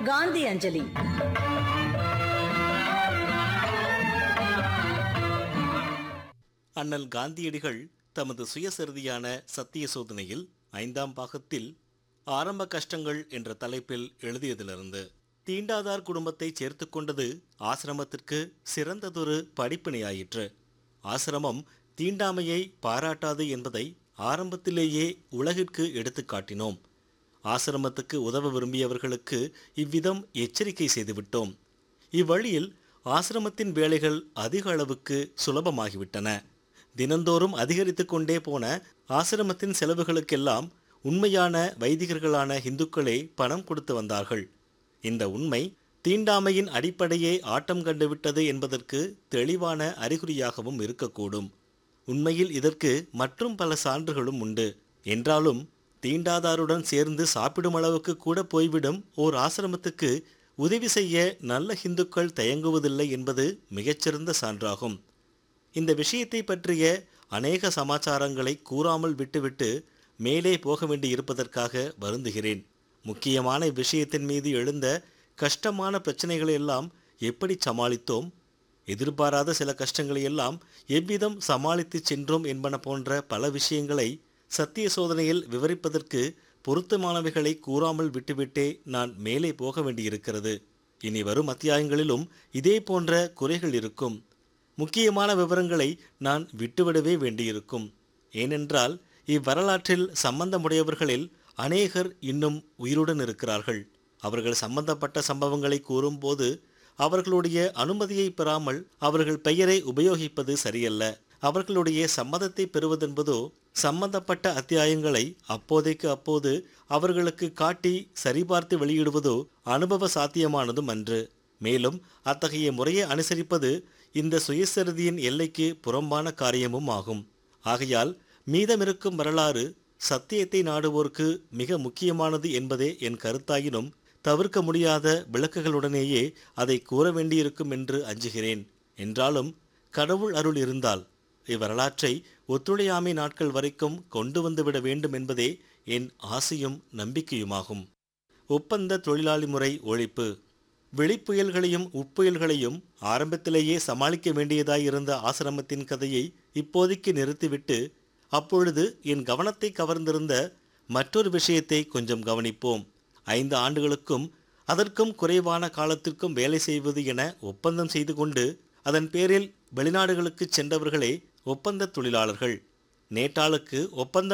காந்தி அஞ்சலி அண்ணல் காந்தியடிகள் தமது சுயசரிதியான சத்திய சோதனையில் ஐந்தாம் பாகத்தில் ஆரம்ப கஷ்டங்கள் என்ற தலைப்பில் எழுதியதிலிருந்து தீண்டாதார் குடும்பத்தை சேர்த்து கொண்டது ஆசிரமத்திற்கு சிறந்ததொரு படிப்பினையாயிற்று ஆசிரமம் தீண்டாமையை பாராட்டாது என்பதை ஆரம்பத்திலேயே உலகிற்கு எடுத்துக் காட்டினோம் ஆசிரமத்துக்கு உதவ விரும்பியவர்களுக்கு இவ்விதம் எச்சரிக்கை செய்துவிட்டோம் இவ்வழியில் ஆசிரமத்தின் வேலைகள் அதிக அளவுக்கு சுலபமாகிவிட்டன தினந்தோறும் அதிகரித்து கொண்டே போன ஆசிரமத்தின் செலவுகளுக்கெல்லாம் உண்மையான வைதிகர்களான இந்துக்களே பணம் கொடுத்து வந்தார்கள் இந்த உண்மை தீண்டாமையின் அடிப்படையே ஆட்டம் கண்டுவிட்டது என்பதற்கு தெளிவான அறிகுறியாகவும் இருக்கக்கூடும் உண்மையில் இதற்கு மற்றும் பல சான்றுகளும் உண்டு என்றாலும் தீண்டாதாருடன் சேர்ந்து சாப்பிடும் அளவுக்கு கூட போய்விடும் ஓர் ஆசிரமத்துக்கு உதவி செய்ய நல்ல இந்துக்கள் தயங்குவதில்லை என்பது மிகச்சிறந்த சான்றாகும் இந்த விஷயத்தை பற்றிய அநேக சமாச்சாரங்களை கூறாமல் விட்டுவிட்டு மேலே போக வேண்டியிருப்பதற்காக வருந்துகிறேன் முக்கியமான விஷயத்தின் மீது எழுந்த கஷ்டமான பிரச்சனைகளை எல்லாம் எப்படி சமாளித்தோம் எதிர்பாராத சில கஷ்டங்களை எல்லாம் எவ்விதம் சமாளித்து சென்றோம் என்பன போன்ற பல விஷயங்களை சத்திய சோதனையில் விவரிப்பதற்கு பொருத்தமானவைகளை கூறாமல் விட்டுவிட்டே நான் மேலே போக வேண்டியிருக்கிறது இனி வரும் அத்தியாயங்களிலும் இதே போன்ற குறைகள் இருக்கும் முக்கியமான விவரங்களை நான் விட்டுவிடவே வேண்டியிருக்கும் ஏனென்றால் இவ்வரலாற்றில் சம்பந்தமுடையவர்களில் அநேகர் இன்னும் உயிருடன் இருக்கிறார்கள் அவர்கள் சம்பந்தப்பட்ட சம்பவங்களை கூறும்போது அவர்களுடைய அனுமதியை பெறாமல் அவர்கள் பெயரை உபயோகிப்பது சரியல்ல அவர்களுடைய சம்மதத்தை பெறுவதென்பதோ சம்பந்தப்பட்ட அத்தியாயங்களை அப்போதைக்கு அப்போது அவர்களுக்கு காட்டி சரிபார்த்து வெளியிடுவதோ அனுபவ சாத்தியமானதும் அன்று மேலும் அத்தகைய முறையை அனுசரிப்பது இந்த சுயசரிதியின் எல்லைக்கு புறம்பான காரியமும் ஆகும் ஆகையால் மீதமிருக்கும் வரலாறு சத்தியத்தை நாடுவோர்க்கு மிக முக்கியமானது என்பதே என் கருத்தாயினும் தவிர்க்க முடியாத விளக்குகளுடனேயே அதை கூற வேண்டியிருக்கும் என்று அஞ்சுகிறேன் என்றாலும் கடவுள் அருள் இருந்தால் இவ்வரலாற்றை ஒத்துழையாமை நாட்கள் வரைக்கும் கொண்டு வந்துவிட வேண்டும் என்பதே என் ஆசையும் நம்பிக்கையுமாகும் ஒப்பந்த தொழிலாளி முறை ஒழிப்பு வெளிப்புயல்களையும் உட்புயல்களையும் ஆரம்பத்திலேயே சமாளிக்க வேண்டியதாயிருந்த ஆசிரமத்தின் கதையை இப்போதைக்கு நிறுத்திவிட்டு அப்பொழுது என் கவனத்தை கவர்ந்திருந்த மற்றொரு விஷயத்தை கொஞ்சம் கவனிப்போம் ஐந்து ஆண்டுகளுக்கும் அதற்கும் குறைவான காலத்திற்கும் வேலை செய்வது என ஒப்பந்தம் செய்து கொண்டு அதன் பேரில் வெளிநாடுகளுக்கு சென்றவர்களே ஒப்பந்த தொழிலாளர்கள் நேட்டாளுக்கு ஒப்பந்த